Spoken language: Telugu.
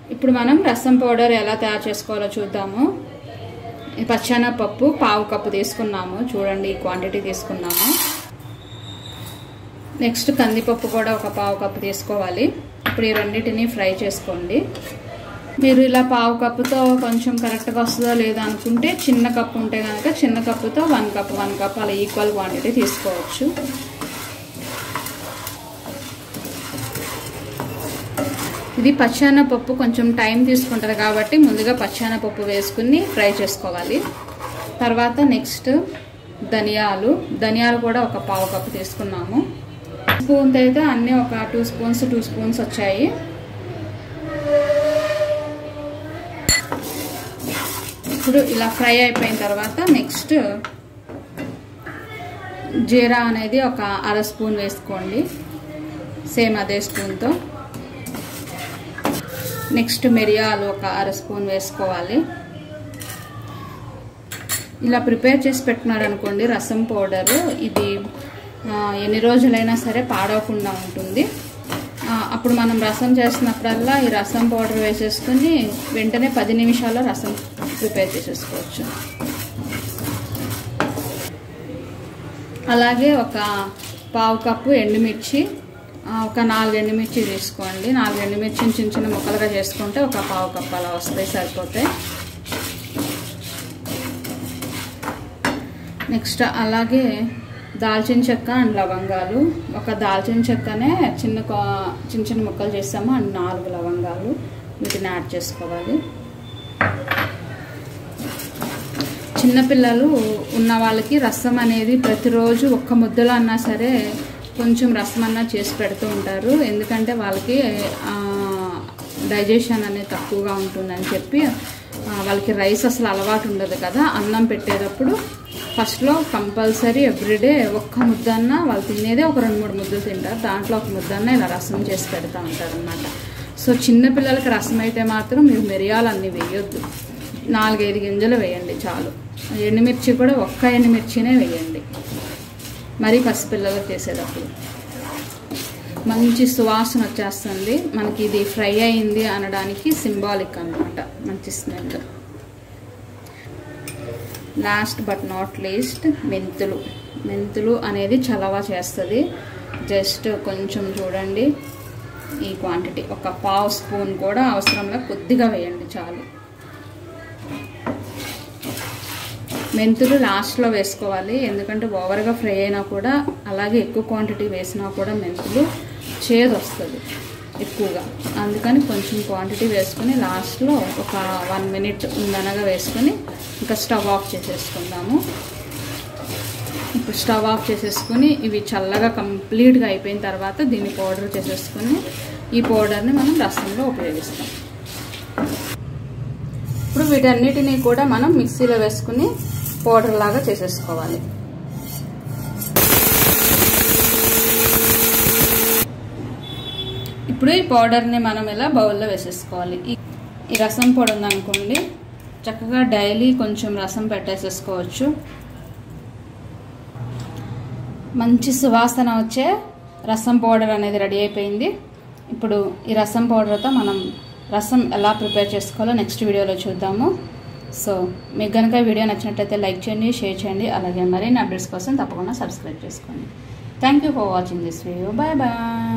ఇప్పుడు మనం రసం పౌడర్ ఎలా తయారు చేసుకోవాలో చూద్దాము ఈ పచ్చెనపప్పు పావు కప్పు తీసుకున్నాము చూడండి ఈ క్వాంటిటీ తీసుకున్నాము నెక్స్ట్ కందిపప్పు కూడా ఒక పావు కప్పు తీసుకోవాలి ఇప్పుడు ఈ రెండింటిని ఫ్రై చేసుకోండి మీరు ఇలా పావు కప్పుతో కొంచెం కరెక్ట్గా వస్తుందో లేదో అనుకుంటే చిన్న కప్పు ఉంటే కనుక చిన్న కప్పుతో వన్ కప్ వన్ కప్ అలా ఈక్వల్ క్వాంటిటీ తీసుకోవచ్చు ఇది పచ్చానపప్పు కొంచెం టైం తీసుకుంటుంది కాబట్టి ముందుగా పచ్చానపప్పు వేసుకుని ఫ్రై చేసుకోవాలి తర్వాత నెక్స్ట్ ధనియాలు ధనియాలు కూడా ఒక పావు కప్పు తీసుకున్నాము స్పూన్ అయితే అన్నీ ఒక టూ స్పూన్స్ టూ స్పూన్స్ వచ్చాయి ఇప్పుడు ఇలా ఫ్రై అయిపోయిన తర్వాత నెక్స్ట్ జీరా అనేది ఒక అర స్పూన్ వేసుకోండి సేమ్ అదే స్పూన్తో నెక్స్ట్ మిరియాలు ఒక అర స్పూన్ వేసుకోవాలి ఇలా ప్రిపేర్ చేసి పెట్టుకున్నారనుకోండి రసం పౌడరు ఇది ఎన్ని రోజులైనా సరే పాడవకుండా ఉంటుంది అప్పుడు మనం రసం చేసినప్పుడల్లా ఈ రసం పౌడర్ వేసేసుకుని వెంటనే పది నిమిషాల్లో రసం ప్రిపేర్ చేసేసుకోవచ్చు అలాగే ఒక పావు కప్పు ఎండుమిర్చి ఒక నాలుగు ఎండుమిర్చి తీసుకోండి నాలుగు ఎండుమిర్చిని చిన్న చిన్న ముక్కలుగా చేసుకుంటే ఒక పావు కప్పు అలా వస్తాయి సరిపోతాయి నెక్స్ట్ అలాగే దాల్చిన చెక్క అండ్ లవంగాలు ఒక దాల్చిన చెక్కనే చిన్న చిన్న చిన్న ముక్కలు చేస్తాము అండ్ నాలుగు లవంగాలు వీటిని యాడ్ చేసుకోవాలి చిన్నపిల్లలు ఉన్న వాళ్ళకి రసం అనేది ప్రతిరోజు ఒక్క ముద్దలో అన్నా సరే కొంచెం రసం అన్నా చేసి పెడుతూ ఉంటారు ఎందుకంటే వాళ్ళకి డైజెషన్ అనేది తక్కువగా ఉంటుందని చెప్పి వాళ్ళకి రైస్ అసలు అలవాటు ఉండదు కదా అన్నం పెట్టేటప్పుడు ఫస్ట్లో కంపల్సరీ ఎవ్రీడే ఒక్క ముద్దన్న వాళ్ళు తినేదే ఒక రెండు మూడు ముద్దలు తింటారు దాంట్లో ఒక ముద్దన్న ఇలా రసం చేసి పెడతా ఉంటారు అనమాట సో చిన్నపిల్లలకి రసం అయితే మాత్రం మీరు మిరియాలు అన్నీ వేయొద్దు నాలుగైదు గింజలు వేయండి చాలు ఎండుమిర్చి కూడా ఒక్క ఎండుమిర్చినే వేయండి మరీ పసిపిల్లలకు చేసేటప్పుడు మంచి సువాసన వచ్చేస్తుంది మనకి ఇది ఫ్రై అయింది అనడానికి సింబాలిక్ అనమాట మంచి smell last but not least మెంతులు మెంతులు అనేది చలవ చేస్తుంది జస్ట్ కొంచెం చూడండి ఈ క్వాంటిటీ ఒక పావు స్పూన్ కూడా అవసరంలో కొద్దిగా వేయండి చాలు మెంతులు లాస్ట్లో వేసుకోవాలి ఎందుకంటే ఓవర్గా ఫ్రై అయినా కూడా అలాగే ఎక్కువ క్వాంటిటీ వేసినా కూడా మెంతులు చేదు వస్తుంది ఎక్కువగా అందుకని కొంచెం క్వాంటిటీ వేసుకుని లాస్ట్లో ఒక వన్ మినిట్ ఉందనగా వేసుకొని ఇంకా స్టవ్ ఆఫ్ చేసేసుకుందాము ఇప్పుడు స్టవ్ ఆఫ్ చేసేసుకుని ఇవి చల్లగా కంప్లీట్గా అయిపోయిన తర్వాత దీన్ని పౌడర్ చేసేసుకుని ఈ పౌడర్ని మనం రసంలో ఉపయోగిస్తాం ఇప్పుడు వీటన్నిటినీ కూడా మనం మిక్సీలో వేసుకుని పౌడర్ లాగా చేసేసుకోవాలి ఇప్పుడు ఈ పౌడర్ని మనం ఇలా బౌల్లో వేసేసుకోవాలి ఈ రసం పొడి ఉందనుకోండి చక్కగా డైలీ కొంచెం రసం పెట్టేసేసుకోవచ్చు మంచి సువాసన వచ్చే రసం పౌడర్ అనేది రెడీ అయిపోయింది ఇప్పుడు ఈ రసం పౌడర్తో మనం రసం ఎలా ప్రిపేర్ చేసుకోవాలో నెక్స్ట్ వీడియోలో చూద్దాము సో మీకు కనుక వీడియో నచ్చినట్లయితే లైక్ చేయండి షేర్ చేయండి అలాగే మరిన్ని అప్డేట్స్ కోసం తప్పకుండా సబ్స్క్రైబ్ చేసుకోండి thank you for watching this video bye bye